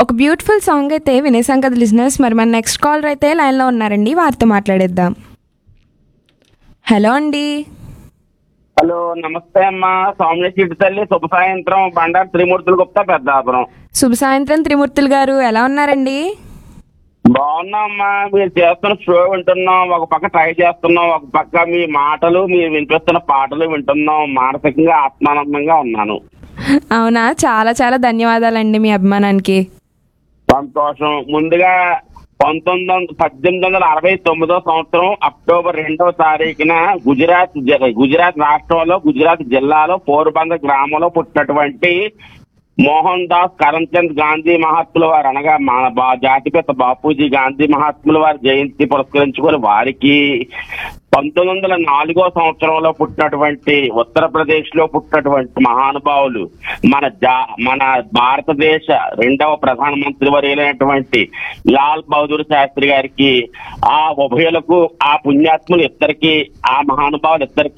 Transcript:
ఒక beautiful song అయితే వినేసాం కదా లిజినెస్ మరి మన నెక్స్ట్ కాలర్ అయితే లైన్లో ఉన్నారండి వారితో మాట్లాడేద్దాం హలో అండి హలో నమస్తే అమ్మా సౌమ్య చిట్టి తల్లి శుభ సాయంత్రం బండారు త్రిమూర్తులు గుప్తా పెద్దాపురం శుభ సాయంత్రం త్రిమూర్తులు గారు ఎలా ఉన్నారండి బాగున్నామ్మా మీరు చేస్తున్న షో వింటున్నాం ఒక పక్క ట్రై చేస్తున్నాం ఒక పక్క మీ మాటలు మీరు వినిపిస్తున్న పాటలు వింటున్నాం మానసికంగా ఆత్మానందంగా ఉన్నాను అవునా చాలా చాలా ధన్యవాదాలండి మీ అభిమానానికి సంతోషం ముందుగా పంతొమ్మిది వందల పద్దెనిమిది వందల అరవై తొమ్మిదో సంవత్సరం అక్టోబర్ రెండవ తారీఖున గుజరాత్ జ- గుజరాత్ రాష్ట్రంలో గుజరాత్ జిల్లాలో పోరుబంద గ్రామంలో పుట్టినటువంటి మోహన్ దాస్ కరమ్చంద్ గాంధీ మహాత్ముల వారు అనగా మన బా జాతిపిత బాపూజీ గాంధీ మహాత్ముల వారి జయంతి పురస్కరించుకొని వారికి పంతొమ్మిది వందల నాలుగో సంవత్సరంలో పుట్టినటువంటి ఉత్తరప్రదేశ్ లో పుట్టినటువంటి మహానుభావులు మన జా మన భారతదేశ రెండవ ప్రధానమంత్రి వర్యులైనటువంటి లాల్ బహదూర్ శాస్త్రి గారికి ఆ ఉభయులకు ఆ పుణ్యాత్ములు ఇద్దరికి ఆ మహానుభావులు ఇద్దరికి